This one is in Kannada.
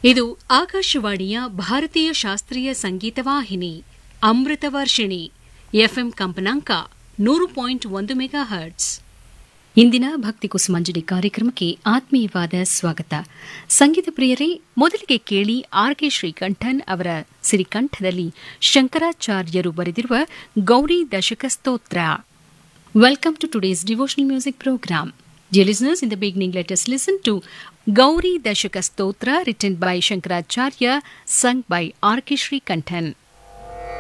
ಇದು ಆಕಾಶವಾಣಿಯ ಭಾರತೀಯ ಶಾಸ್ತ್ರೀಯ ಸಂಗೀತ ವಾಹಿನಿ ಅಮೃತ ವರ್ಷಿಣಿ ಎಫ್ಎಂ ಕಂಪನಾಂಕ ನೂರು ಪಾಯಿಂಟ್ ಒಂದು ಮೆಗಾ ಹರ್ಟ್ಸ್ ಇಂದಿನ ಭಕ್ತಿ ಕುಸುಮಂಜಲಿ ಕಾರ್ಯಕ್ರಮಕ್ಕೆ ಆತ್ಮೀಯವಾದ ಸ್ವಾಗತ ಸಂಗೀತ ಪ್ರಿಯರೇ ಮೊದಲಿಗೆ ಕೇಳಿ ಆರ್ ಕೆ ಶ್ರೀಕಂಠನ್ ಅವರ ಸಿರಿಕಂಠದಲ್ಲಿ ಶಂಕರಾಚಾರ್ಯರು ಬರೆದಿರುವ Gowri Dashaka Stotra welcome to today's devotional music program Dear listeners, in the beginning, let us listen to Gauri Dashaka Stotra written by Shankaracharya, sung by R.K. Sri Kantan.